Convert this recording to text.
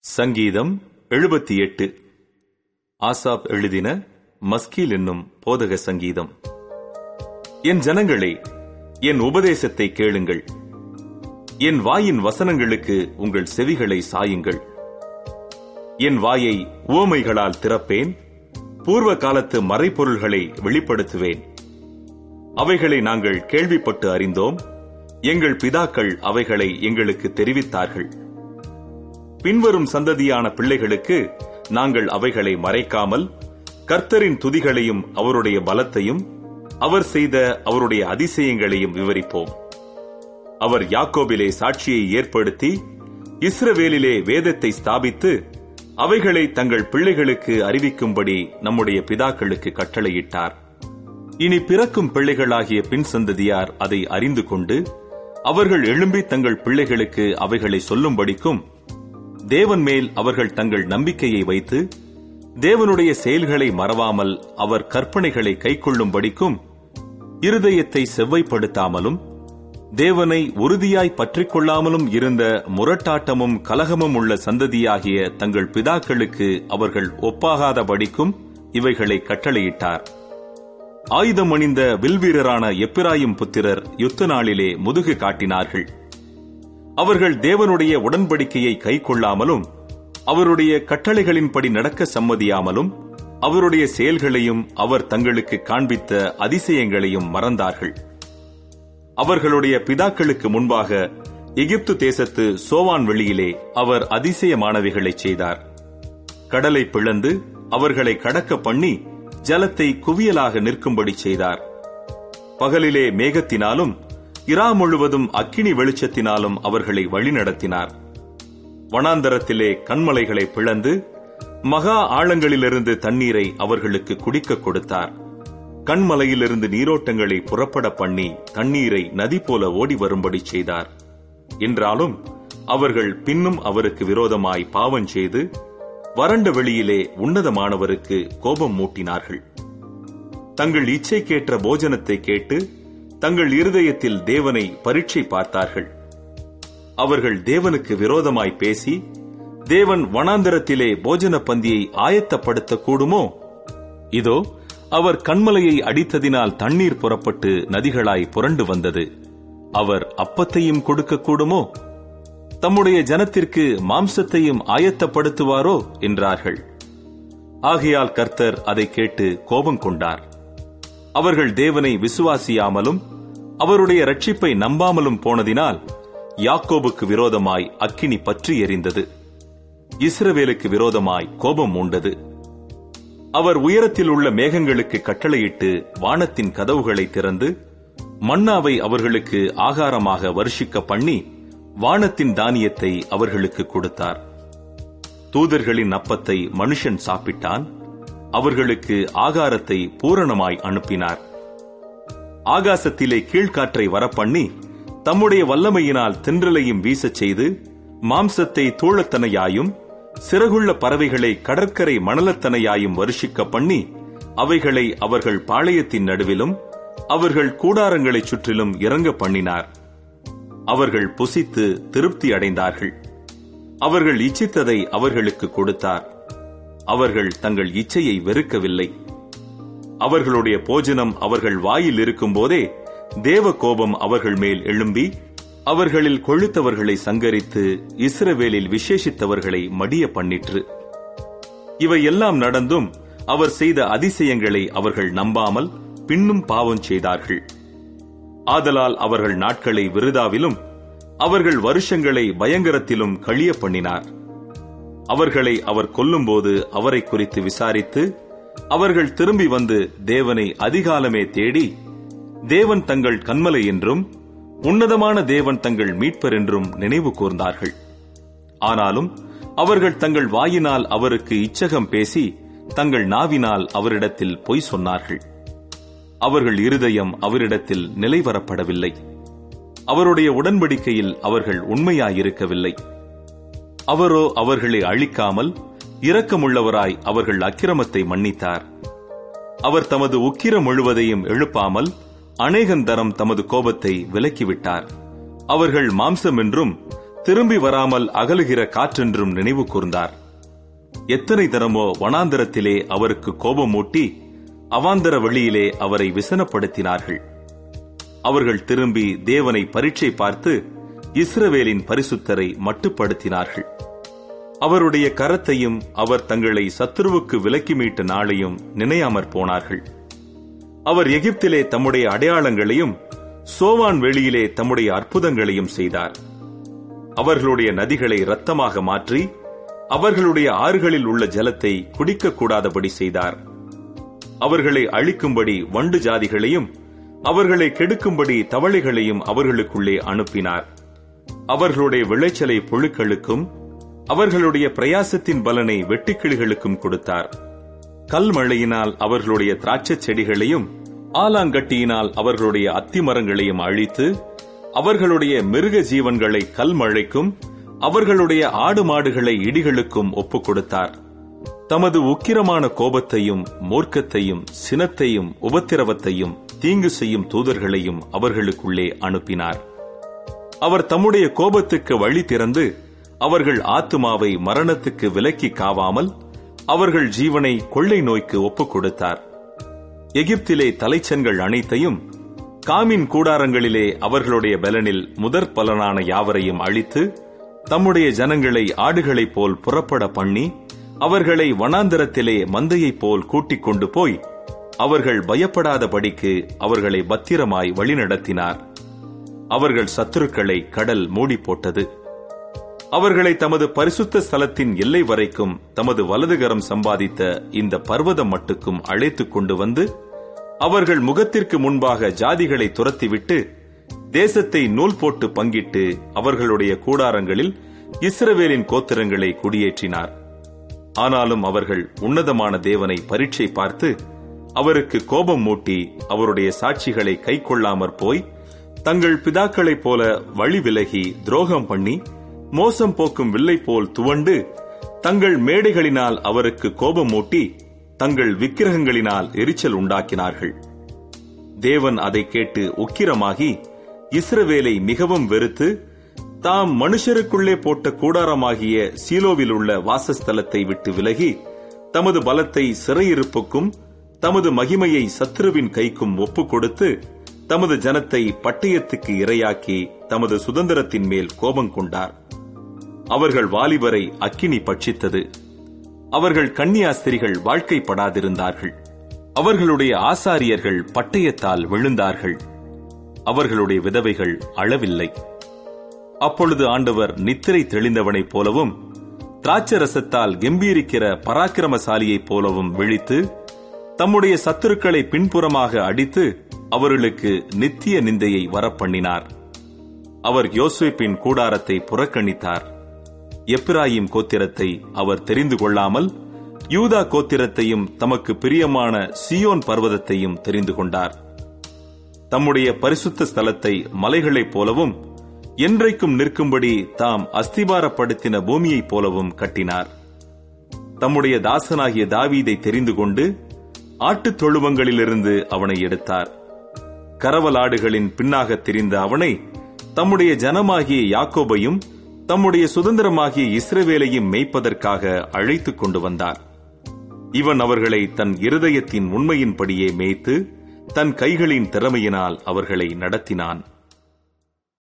சங்கீதம் எழுபத்தி எட்டு ஆசாப் எழுதின மஸ்கீல் என்னும் போதக சங்கீதம் என் ஜனங்களே என் உபதேசத்தை கேளுங்கள் என் வாயின் வசனங்களுக்கு உங்கள் செவிகளை சாயுங்கள் என் வாயை உவமைகளால் திறப்பேன் பூர்வ காலத்து மறைபொருள்களை வெளிப்படுத்துவேன் அவைகளை நாங்கள் கேள்விப்பட்டு அறிந்தோம் எங்கள் பிதாக்கள் அவைகளை எங்களுக்கு தெரிவித்தார்கள் பின்வரும் சந்ததியான பிள்ளைகளுக்கு நாங்கள் அவைகளை மறைக்காமல் கர்த்தரின் துதிகளையும் அவருடைய பலத்தையும் அவர் செய்த அவருடைய அதிசயங்களையும் விவரிப்போம் அவர் யாக்கோபிலே சாட்சியை ஏற்படுத்தி இஸ்ரவேலிலே வேதத்தை ஸ்தாபித்து அவைகளை தங்கள் பிள்ளைகளுக்கு அறிவிக்கும்படி நம்முடைய பிதாக்களுக்கு கட்டளையிட்டார் இனி பிறக்கும் பிள்ளைகளாகிய பின் சந்ததியார் அதை அறிந்து கொண்டு அவர்கள் எழும்பி தங்கள் பிள்ளைகளுக்கு அவைகளை சொல்லும்படிக்கும் தேவன் மேல் அவர்கள் தங்கள் நம்பிக்கையை வைத்து தேவனுடைய செயல்களை மறவாமல் அவர் கற்பனைகளை கைக்கொள்ளும்படிக்கும் இருதயத்தை செவ்வைப்படுத்தாமலும் தேவனை உறுதியாய் பற்றிக் கொள்ளாமலும் இருந்த முரட்டாட்டமும் கலகமும் உள்ள சந்ததியாகிய தங்கள் பிதாக்களுக்கு அவர்கள் ஒப்பாகாதபடிக்கும் இவைகளை கட்டளையிட்டார் ஆயுதம் அணிந்த வில்வீரரான எப்பிராயும் புத்திரர் யுத்த நாளிலே முதுகு காட்டினார்கள் அவர்கள் தேவனுடைய உடன்படிக்கையை கைக்கொள்ளாமலும் அவருடைய கட்டளைகளின்படி நடக்க சம்மதியாமலும் அவருடைய செயல்களையும் அவர் தங்களுக்கு காண்பித்த அதிசயங்களையும் மறந்தார்கள் அவர்களுடைய பிதாக்களுக்கு முன்பாக எகிப்து தேசத்து சோவான் வெளியிலே அவர் அதிசயமானவைகளை செய்தார் கடலை பிளந்து அவர்களை கடக்க பண்ணி ஜலத்தை குவியலாக நிற்கும்படி செய்தார் பகலிலே மேகத்தினாலும் இரா முழுவதும் அக்கினி வெளிச்சத்தினாலும் அவர்களை வழிநடத்தினார் வனாந்தரத்திலே கண்மலைகளை பிளந்து மகா ஆழங்களிலிருந்து தண்ணீரை அவர்களுக்கு குடிக்க கொடுத்தார் கண்மலையிலிருந்து நீரோட்டங்களை புறப்பட பண்ணி தண்ணீரை நதி போல ஓடி வரும்படி செய்தார் என்றாலும் அவர்கள் பின்னும் அவருக்கு விரோதமாய் பாவம் செய்து வறண்ட வெளியிலே உன்னதமானவருக்கு கோபம் மூட்டினார்கள் தங்கள் இச்சைக்கேற்ற போஜனத்தை கேட்டு தங்கள் இருதயத்தில் தேவனை பரீட்சை பார்த்தார்கள் அவர்கள் தேவனுக்கு விரோதமாய் பேசி தேவன் வனாந்தரத்திலே போஜன பந்தியை ஆயத்தப்படுத்த கூடுமோ இதோ அவர் கண்மலையை அடித்ததினால் தண்ணீர் புறப்பட்டு நதிகளாய் புரண்டு வந்தது அவர் அப்பத்தையும் கொடுக்க கூடுமோ தம்முடைய ஜனத்திற்கு மாம்சத்தையும் ஆயத்தப்படுத்துவாரோ என்றார்கள் ஆகையால் கர்த்தர் அதை கேட்டு கோபம் கொண்டார் அவர்கள் தேவனை விசுவாசியாமலும் அவருடைய ரட்சிப்பை நம்பாமலும் போனதினால் யாக்கோபுக்கு விரோதமாய் அக்கினி பற்றி எரிந்தது இஸ்ரவேலுக்கு விரோதமாய் கோபம் உண்டது அவர் உயரத்தில் உள்ள மேகங்களுக்கு கட்டளையிட்டு வானத்தின் கதவுகளை திறந்து மன்னாவை அவர்களுக்கு ஆகாரமாக வருஷிக்க பண்ணி வானத்தின் தானியத்தை அவர்களுக்கு கொடுத்தார் தூதர்களின் அப்பத்தை மனுஷன் சாப்பிட்டான் அவர்களுக்கு ஆகாரத்தை பூரணமாய் அனுப்பினார் ஆகாசத்திலே கீழ்காற்றை வரப்பண்ணி தம்முடைய வல்லமையினால் தென்றலையும் வீசச் செய்து மாம்சத்தை தூளத்தனையாயும் சிறகுள்ள பறவைகளை கடற்கரை மணலத்தனையாயும் வருஷிக்க பண்ணி அவைகளை அவர்கள் பாளையத்தின் நடுவிலும் அவர்கள் கூடாரங்களைச் சுற்றிலும் இறங்க பண்ணினார் அவர்கள் புசித்து திருப்தி அடைந்தார்கள் அவர்கள் இச்சித்ததை அவர்களுக்கு கொடுத்தார் அவர்கள் தங்கள் இச்சையை வெறுக்கவில்லை அவர்களுடைய போஜனம் அவர்கள் வாயில் இருக்கும்போதே தேவ கோபம் அவர்கள் மேல் எழும்பி அவர்களில் கொழுத்தவர்களை சங்கரித்து இஸ்ரவேலில் விசேஷித்தவர்களை மடிய பண்ணிற்று இவை எல்லாம் நடந்தும் அவர் செய்த அதிசயங்களை அவர்கள் நம்பாமல் பின்னும் பாவம் செய்தார்கள் ஆதலால் அவர்கள் நாட்களை விருதாவிலும் அவர்கள் வருஷங்களை பயங்கரத்திலும் கழிய பண்ணினார் அவர்களை அவர் கொல்லும்போது அவரை குறித்து விசாரித்து அவர்கள் திரும்பி வந்து தேவனை அதிகாலமே தேடி தேவன் தங்கள் கண்மலை என்றும் உன்னதமான தேவன் தங்கள் மீட்பர் என்றும் நினைவு கூர்ந்தார்கள் ஆனாலும் அவர்கள் தங்கள் வாயினால் அவருக்கு இச்சகம் பேசி தங்கள் நாவினால் அவரிடத்தில் பொய் சொன்னார்கள் அவர்கள் இருதயம் அவரிடத்தில் நிலைவரப்படவில்லை அவருடைய உடன்படிக்கையில் அவர்கள் உண்மையாயிருக்கவில்லை அவரோ அவர்களை அழிக்காமல் இரக்கமுள்ளவராய் அவர்கள் அக்கிரமத்தை மன்னித்தார் அவர் தமது உக்கிரம் முழுவதையும் எழுப்பாமல் அநேகந்தரம் தமது கோபத்தை விலக்கிவிட்டார் அவர்கள் மாம்சம் என்றும் திரும்பி வராமல் அகலுகிற காற்றென்றும் நினைவு கூர்ந்தார் எத்தனை தரமோ வனாந்தரத்திலே அவருக்கு கோபம் மூட்டி அவாந்தர வழியிலே அவரை விசனப்படுத்தினார்கள் அவர்கள் திரும்பி தேவனை பரீட்சை பார்த்து இஸ்ரவேலின் பரிசுத்தரை மட்டுப்படுத்தினார்கள் அவருடைய கரத்தையும் அவர் தங்களை சத்துருவுக்கு விலக்கி மீட்ட நாளையும் நினையாமற் போனார்கள் அவர் எகிப்திலே தம்முடைய அடையாளங்களையும் சோவான் வெளியிலே தம்முடைய அற்புதங்களையும் செய்தார் அவர்களுடைய நதிகளை இரத்தமாக மாற்றி அவர்களுடைய ஆறுகளில் உள்ள ஜலத்தை குடிக்கக்கூடாதபடி செய்தார் அவர்களை அழிக்கும்படி வண்டு ஜாதிகளையும் அவர்களை கெடுக்கும்படி தவளைகளையும் அவர்களுக்குள்ளே அனுப்பினார் அவர்களுடைய விளைச்சலை புழுக்களுக்கும் அவர்களுடைய பிரயாசத்தின் பலனை வெட்டுக்கிளிகளுக்கும் கொடுத்தார் கல்மழையினால் அவர்களுடைய திராட்சைச் செடிகளையும் ஆலாங்கட்டியினால் அவர்களுடைய அத்திமரங்களையும் அழித்து அவர்களுடைய மிருக ஜீவன்களை கல்மழைக்கும் அவர்களுடைய ஆடு மாடுகளை இடிகளுக்கும் ஒப்புக் கொடுத்தார் தமது உக்கிரமான கோபத்தையும் மூர்க்கத்தையும் சினத்தையும் உபத்திரவத்தையும் தீங்கு செய்யும் தூதர்களையும் அவர்களுக்குள்ளே அனுப்பினார் அவர் தம்முடைய கோபத்துக்கு வழி திறந்து அவர்கள் ஆத்துமாவை மரணத்துக்கு விலக்கி காவாமல் அவர்கள் ஜீவனை கொள்ளை நோய்க்கு ஒப்புக் கொடுத்தார் எகிப்திலே தலைச்சன்கள் அனைத்தையும் காமின் கூடாரங்களிலே அவர்களுடைய பலனில் முதற் பலனான யாவரையும் அழித்து தம்முடைய ஜனங்களை ஆடுகளைப் போல் புறப்பட பண்ணி அவர்களை வனாந்தரத்திலே மந்தையைப் போல் கூட்டிக் கொண்டு போய் அவர்கள் பயப்படாதபடிக்கு அவர்களை பத்திரமாய் வழிநடத்தினார் அவர்கள் சத்துருக்களை கடல் மூடி போட்டது அவர்களை தமது பரிசுத்த ஸ்தலத்தின் எல்லை வரைக்கும் தமது வலதுகரம் சம்பாதித்த இந்த பர்வதம் மட்டுக்கும் அழைத்துக் கொண்டு வந்து அவர்கள் முகத்திற்கு முன்பாக ஜாதிகளை துரத்திவிட்டு தேசத்தை நூல் போட்டு பங்கிட்டு அவர்களுடைய கூடாரங்களில் இஸ்ரவேலின் கோத்திரங்களை குடியேற்றினார் ஆனாலும் அவர்கள் உன்னதமான தேவனை பரீட்சை பார்த்து அவருக்கு கோபம் மூட்டி அவருடைய சாட்சிகளை கைக்கொள்ளாமற் போய் தங்கள் பிதாக்களைப் போல வழி விலகி துரோகம் பண்ணி மோசம் போக்கும் வில்லை போல் துவண்டு தங்கள் மேடைகளினால் அவருக்கு கோபம் மூட்டி தங்கள் விக்கிரகங்களினால் எரிச்சல் உண்டாக்கினார்கள் தேவன் அதை கேட்டு உக்கிரமாகி இஸ்ரவேலை மிகவும் வெறுத்து தாம் மனுஷருக்குள்ளே போட்ட கூடாரமாகிய சீலோவில் உள்ள வாசஸ்தலத்தை விட்டு விலகி தமது பலத்தை சிறையிருப்புக்கும் தமது மகிமையை சத்ருவின் கைக்கும் ஒப்புக் கொடுத்து தமது ஜனத்தை பட்டயத்துக்கு இரையாக்கி தமது சுதந்திரத்தின் மேல் கோபம் கொண்டார் அவர்கள் வாலிபரை அக்கினி பட்சித்தது அவர்கள் கன்னியாஸ்திரிகள் வாழ்க்கைப்படாதிருந்தார்கள் அவர்களுடைய ஆசாரியர்கள் பட்டயத்தால் விழுந்தார்கள் அவர்களுடைய விதவைகள் அளவில்லை அப்பொழுது ஆண்டவர் நித்திரை தெளிந்தவனைப் போலவும் திராட்சரசத்தால் கம்பீரிக்கிற பராக்கிரமசாலியைப் போலவும் விழித்து தம்முடைய சத்துருக்களை பின்புறமாக அடித்து அவர்களுக்கு நித்திய நிந்தையை வரப்பண்ணினார் அவர் யோசேப்பின் கூடாரத்தை புறக்கணித்தார் எப்பிராயிம் கோத்திரத்தை அவர் தெரிந்து கொள்ளாமல் யூதா கோத்திரத்தையும் தமக்கு பிரியமான சியோன் பர்வதத்தையும் தெரிந்து கொண்டார் தம்முடைய பரிசுத்த ஸ்தலத்தை மலைகளைப் போலவும் என்றைக்கும் நிற்கும்படி தாம் அஸ்திபாரப்படுத்தின பூமியைப் போலவும் கட்டினார் தம்முடைய தாசனாகிய தாவீதை தெரிந்து கொண்டு ஆட்டுத் தொழுவங்களிலிருந்து அவனை எடுத்தார் கரவலாடுகளின் பின்னாக திரிந்த அவனை தம்முடைய ஜனமாகிய யாக்கோபையும் தம்முடைய சுதந்திரமாகிய இஸ்ரவேலையும் மேய்ப்பதற்காக அழைத்துக் கொண்டு வந்தார் இவன் அவர்களை தன் இருதயத்தின் உண்மையின்படியே மேய்த்து தன் கைகளின் திறமையினால் அவர்களை நடத்தினான்